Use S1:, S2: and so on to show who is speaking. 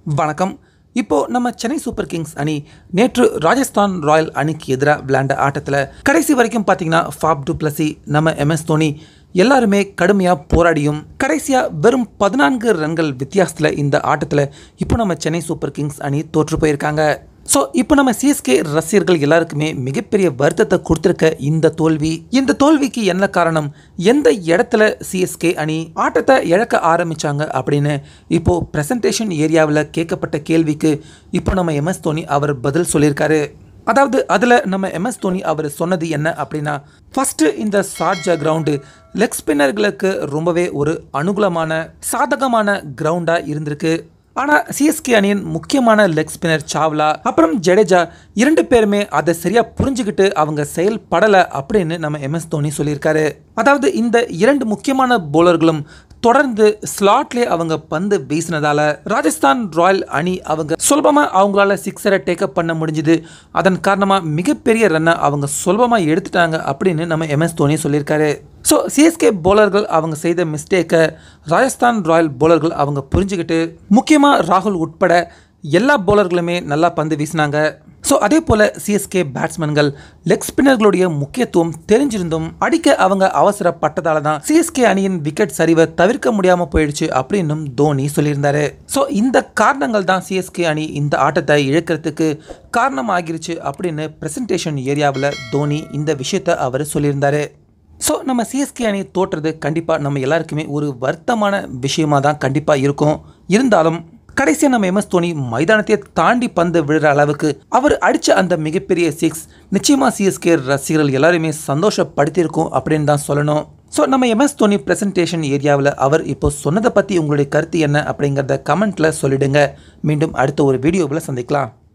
S1: வணக்கம் இப்போ நம்ம சென்னை சூப்பர் கிங்ஸ் அணி நேற்று ராஜஸ்தான் ராயல் அணிக்கு எதிராக விளையாண்ட ஆட்டத்தில் கடைசி வரைக்கும் பார்த்தீங்கன்னா ஃபாப் டு பிளஸி நம்ம எம்எஸ் தோனி எல்லாருமே கடுமையாக போராடியும் கடைசியாக வெறும் பதினான்கு ரன்கள் வித்தியாசத்தில் இந்த ஆட்டத்தில் இப்போ நம்ம சென்னை சூப்பர் கிங்ஸ் அணி தோற்று போயிருக்காங்க ஸோ இப்போ நம்ம சிஎஸ்கே ரசிகர்கள் எல்லாருக்குமே மிகப்பெரிய வருத்தத்தை கொடுத்துருக்க இந்த தோல்வி இந்த தோல்விக்கு என்ன காரணம் எந்த இடத்துல சிஎஸ்கே அணி ஆட்டத்தை இழக்க ஆரம்பிச்சாங்க அப்படின்னு இப்போ பிரசன்டேஷன் ஏரியாவில் கேட்கப்பட்ட கேள்விக்கு இப்போ நம்ம எம்எஸ் தோனி அவர் பதில் சொல்லியிருக்காரு அதாவது அதில் நம்ம எம்எஸ் தோனி அவர் சொன்னது என்ன அப்படின்னா ஃபஸ்ட்டு இந்த ஷார்ஜா கிரவுண்டு லெக் ஸ்பின்னர்களுக்கு ரொம்பவே ஒரு அனுகூலமான சாதகமான கிரவுண்டாக இருந்திருக்கு ஆனால் சிஎஸ்கே அணியின் முக்கியமான லெக் ஸ்பின்னர் சாவ்லா அப்புறம் ஜடேஜா இரண்டு பேருமே அதை சரியாக புரிஞ்சுக்கிட்டு அவங்க செயல்படலை அப்படின்னு நம்ம எம்எஸ் தோனி சொல்லியிருக்காரு அதாவது இந்த இரண்டு முக்கியமான போலர்களும் தொடர்ந்து ஸ்லாட்லேயே அவங்க பந்து வீசினதால ராஜஸ்தான் ராயல் அணி அவங்க சுலபமாக அவங்களால சிக்ஸரை டேக்கப் பண்ண முடிஞ்சுது அதன் காரணமாக மிகப்பெரிய ரன்னை அவங்க சுலபமாக எடுத்துட்டாங்க அப்படின்னு நம்ம எம்எஸ் தோனி சொல்லியிருக்காரு ஸோ சிஎஸ்கே போலர்கள் அவங்க செய்த மிஸ்டேக்கை ராஜஸ்தான் ராயல் போலர்கள் அவங்க புரிஞ்சுக்கிட்டு முக்கியமாக ராகுல் உட்பட எல்லா போலர்களுமே நல்லா பந்து வீசினாங்க ஸோ அதே போல் சிஎஸ்கே பேட்ஸ்மேன்கள் லெக் ஸ்பின்னர்களுடைய முக்கியத்துவம் தெரிஞ்சிருந்தும் அடிக்க அவங்க அவசரப்பட்டதால தான் சிஎஸ்கே அணியின் விக்கெட் சரிவை தவிர்க்க முடியாமல் போயிடுச்சு அப்படின்னும் தோனி சொல்லியிருந்தாரு ஸோ இந்த காரணங்கள் தான் சிஎஸ்கே அணி இந்த ஆட்டத்தை இழக்கிறதுக்கு காரணமாகிருச்சு அப்படின்னு பிரசன்டேஷன் ஏரியாவில் தோனி இந்த விஷயத்தை அவர் சொல்லியிருந்தாரு ஸோ நம்ம சிஎஸ்கே அணி தோற்றது கண்டிப்பாக நம்ம எல்லாருக்குமே ஒரு வருத்தமான விஷயமா தான் கண்டிப்பாக இருக்கும் இருந்தாலும் கடைசியாக நம்ம எம்எஸ் தோனி மைதானத்தையே தாண்டி பந்து விழுற அளவுக்கு அவர் அடித்த அந்த மிகப்பெரிய சிக்ஸ் நிச்சயமாக சிஎஸ்கே ரசிகர்கள் எல்லாருமே சந்தோஷப்படுத்தியிருக்கும் அப்படின்னு தான் சொல்லணும் ஸோ நம்ம எம்எஸ் தோனி பிரசன்டேஷன் ஏரியாவில் அவர் இப்போ சொன்னதை பற்றி உங்களுடைய கருத்து என்ன அப்படிங்கிறத கமெண்ட்டில் சொல்லிடுங்க மீண்டும் அடுத்த ஒரு வீடியோவில் சந்திக்கலாம்